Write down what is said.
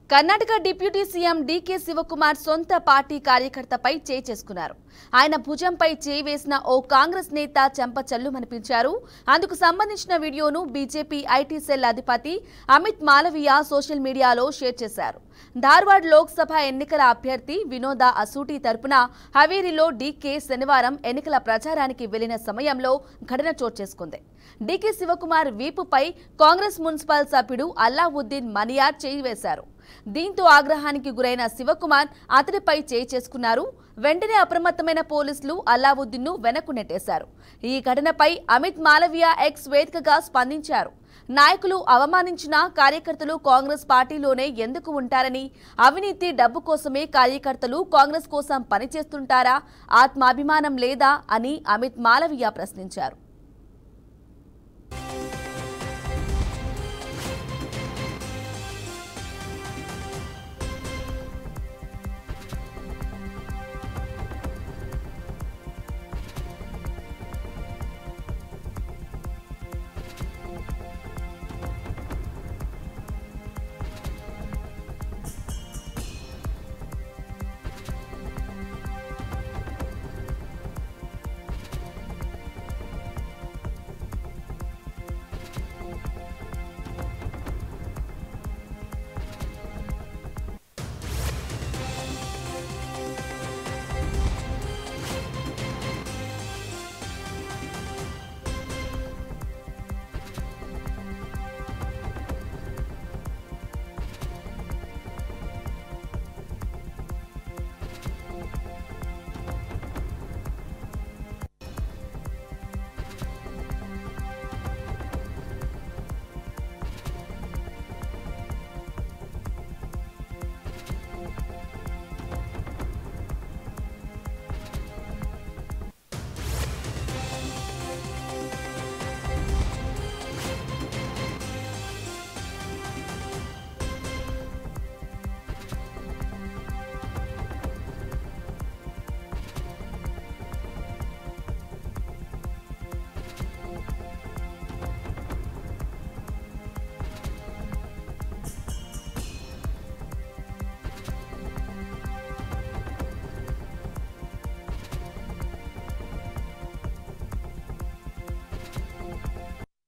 Karnataka deputy CM DK Shivakumar సొంత party కార్యకర్తపై చేయి చేసుకున్నారు ఆయన భుజంపై చేయి వేసిన ఓ కాంగ్రెస్ నేత చెంప చెల్లుమనిపించారు అందుకు సంబంధించిన వీడియోను బీజేపీ ఐటీ సెల్ అధిపతి అమిత్ మాలవీయ సోషల్ మీడియాలో షేర్ చేశారు ధార్వాడ్ లోక్సభ ఎన్నికల అభ్యర్థి వినోద అసూటి తరపున హవేరీలో డీకే శనివారం ఎన్నికల ప్రచారానికి వెళ్లిన సమయంలో ఘటన చోటు చేసుకుంది డీకే శివకుమార్ వీపుపై కాంగ్రెస్ మున్సిపల్ సభ్యుడు అల్లావుద్దీన్ మనియార్ చేయి వేశారు దీంతో ఆగ్రహానికి గురైన శివకుమార్ అతడిపై చేయి చేసుకున్నారు వెంటనే అప్రమత్తమైన పోలీసులు అల్లావుద్దీన్ ను వెనక్కు నెట్టేశారు ఈ ఘటనపై అమిత్ మాలవియా ఎక్స్ వేదికగా స్పందించారు నాయకులు అవమానించిన కార్యకర్తలు కాంగ్రెస్ పార్టీలోనే ఎందుకు ఉంటారని అవినీతి డబ్బు కోసమే కార్యకర్తలు కాంగ్రెస్ కోసం పనిచేస్తుంటారా ఆత్మాభిమానం లేదా అని అమిత్ మాలవియా ప్రశ్నించారు